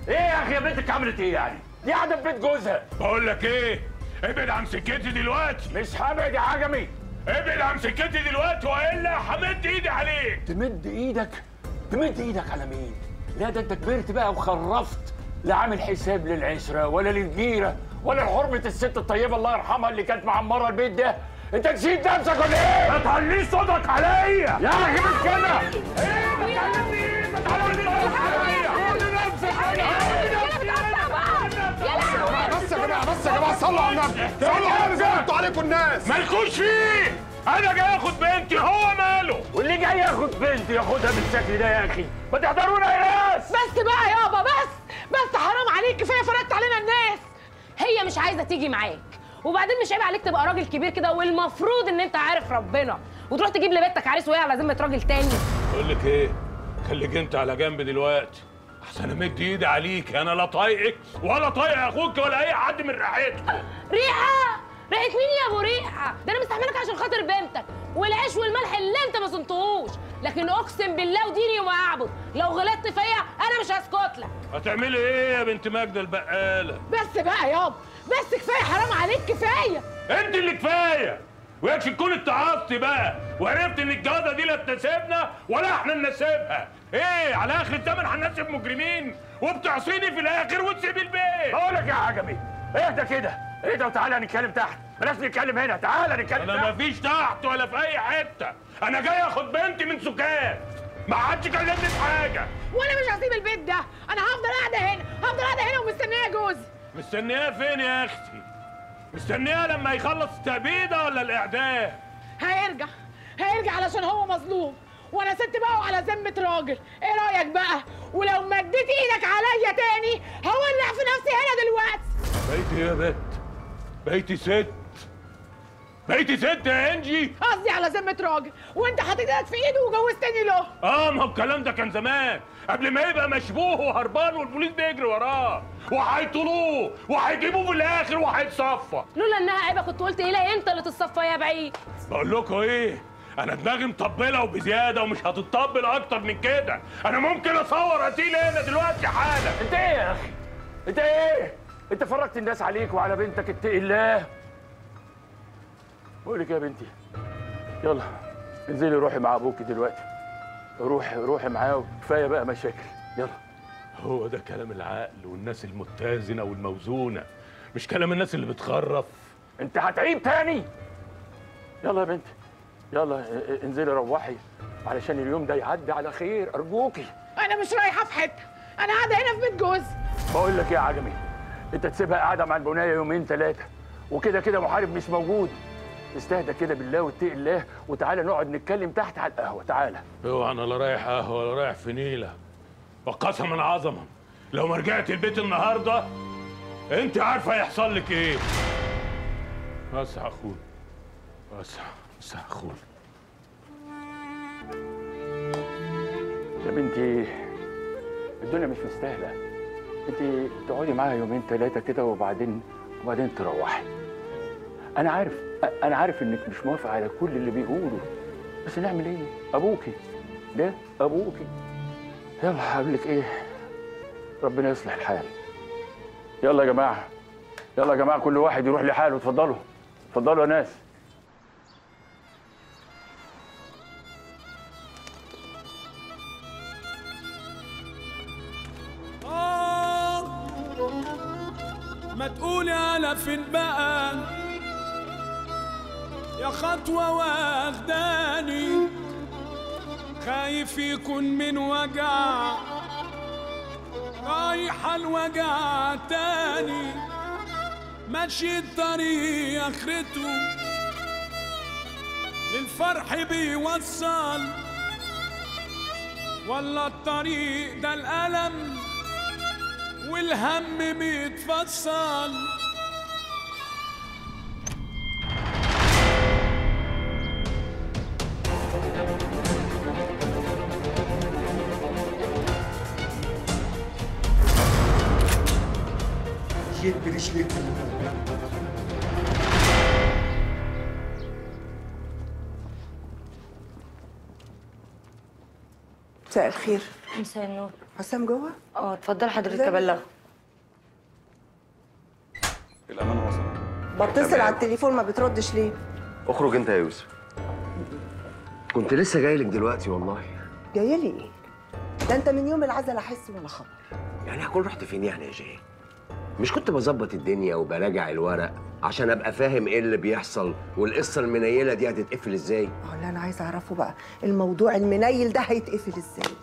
ايه يا اخي يا بنتك عملت ايه يعني دي قاعده في بيت جوزها بقول لك ايه ابعد عن سكتي دلوقتي مش هبعد يا عجمي ابعد عن سكتي دلوقتي والا همد ايدي عليك تمد ايدك تمد ايدك على مين لا ده انت كبرت بقى وخرفت لا عامل حساب للعشره ولا للجيره ولا لحرمه الست الطيبه الله يرحمها اللي كانت معمره البيت ده انت نسيت نفسك ولا ايه؟ ما تعليش صوتك عليا يا اخي مش كده ايه ما تعلمنيش ما تعلمنيش صوتك عليا قول لنفسك بس يا جماعه بس يا جماعه صلوا على النبي صلوا على النبي انتوا عليكم الناس مالكوش فيه انا جاي اخد بنتي هو ماله واللي جاي ياخد بنتي ياخدها بالشكل ده يا اخي ما تحضرونا يا ناس بس بقى يابا بس بس حرام عليك كفايه فرقت علينا الناس هي مش عايزه تيجي معاك وبعدين مش عيب عليك تبقى راجل كبير كده والمفروض ان انت عارف ربنا وتروح تجيب لبنتك عريس وهي على ذمه راجل تاني بقول لك ايه خليك انت على جنب دلوقتي احسن امد ايدي عليك انا لا طايقك ولا طايق اخوك ولا اي حد من ريحتكم ريحه ريحه مين يا ابو ريحه ده انا مستحملك عشان خاطر بنتك والعيش والملح اللي انت ما صنتهوش لكن اقسم بالله وديني وما اعبد لو غلطت فيا انا مش هسكت لك هتعملي ايه يا بنت ماجده البقاله بس بقى يابا بس كفايه حرام عليك كفايه انت اللي كفايه ويكفي تكون اتعظتي بقى وعرفت ان الجوازه دي لا تناسبنا ولا احنا نناسبها ايه على اخر الزمن هنناسب مجرمين وبتعصيني في الاخر وتسيبي البيت بقول لك يا عجمي اهدى كده اهدى وتعالى نتكلم تحت بلاش نتكلم هنا تعالى نتكلم انا تحت مفيش تحت ولا في اي حته انا جاي اخد بنتي من سكان ما حدش كلمني في حاجه وانا مش هسيب البيت ده انا هفضل قاعده هنا هفضل قاعده هنا ومستنيه جوزي مستنياه فين يا اختي مستنياه لما يخلص التأبيدة ولا الاعدام هيرجع هيرجع علشان هو مظلوم وانا ست بقى وعلى ذمه راجل ايه رايك بقى ولو مديت ايدك عليا تاني هولع في نفسي هنا دلوقتي بقيتي ايه يا بنت بقيتي ست بقيتي ست يا انجي قصدي على ذمه راجل وانت حاطط ايدك في ايده وجوزتني له اه ما هو الكلام ده كان زمان قبل ما يبقى مشبوه وهربان والبوليس بيجري وراه وهيطلوه وهيجيبوه في الاخر وهيتصفى لولا انها عيبه كنت قلت ايه انت اللي تتصفى يا بعيد بقول لكم ايه انا دماغي مطبله وبزياده ومش هتطبل اكتر من كده انا ممكن اصور قتيل هنا دلوقتي حالا انت ايه يا اخي انت ايه انت فرجت الناس عليك وعلى بنتك اتقي الله بقول لك إيه يا بنتي يلا انزلي روحي مع ابوكي دلوقتي روحي روحي معاه كفايه بقى مشاكل يلا هو ده كلام العقل والناس المتزنه والموزونه مش كلام الناس اللي بتخرف انت هتعيب تاني يلا يا بنتي يلا اه، اه، انزلي روحي علشان اليوم ده يعدي على خير ارجوكي انا مش رايحه في حته انا قاعده هنا في بيت جوزي بقول لك ايه يا عجمي انت تسيبها قاعده مع البنايه يومين ثلاثه وكده كده محارب مش موجود استهدى كده بالله واتقي الله وتعالى نقعد نتكلم تحت على القهوه تعالى هو انا لا رايح قهوه ولا رايح في نيله وقسما عظما لو ما رجعت البيت النهارده انت عارفه هيحصل لك ايه بس يا اخوي بس بس يا اخوي يا بنتي الدنيا مش مستاهله انت تقعدي معاها يومين ثلاثه كده وبعدين وبعدين تروحي انا عارف انا عارف انك مش موافق على كل اللي بيقوله بس نعمل ايه ابوكي ده ابوكي يلا هقول لك ايه ربنا يصلح الحال يلا يا جماعه يلا يا جماعه كل واحد يروح لحاله اتفضلوا اتفضلوا يا ناس آه ما تقولي انا فين بقى يا خطوة واخداني خايف يكون من وجع رايحة الوجع تاني ماشي الطريق اخرته للفرح بيوصل ولا الطريق ده الألم والهم بيتفصل جيت برجليك مساء الخير مساء النور حسام جوه اه اتفضل حضرتك ازيك؟ ابلغ الأمانة وصلت بتصل على التليفون ما بتردش ليه اخرج انت يا يوسف كنت لسه جاي لك دلوقتي والله جايه لي ايه ده انت من يوم العزل احس ولا خبر يعني هكون رحت فين يعني يا جاي مش كنت بظبط الدنيا وبراجع الورق عشان ابقى فاهم ايه اللي بيحصل والقصه المنيله دي هتتقفل ازاي ما هو اللي انا عايزه اعرفه بقى الموضوع المنيل ده هيتقفل ازاي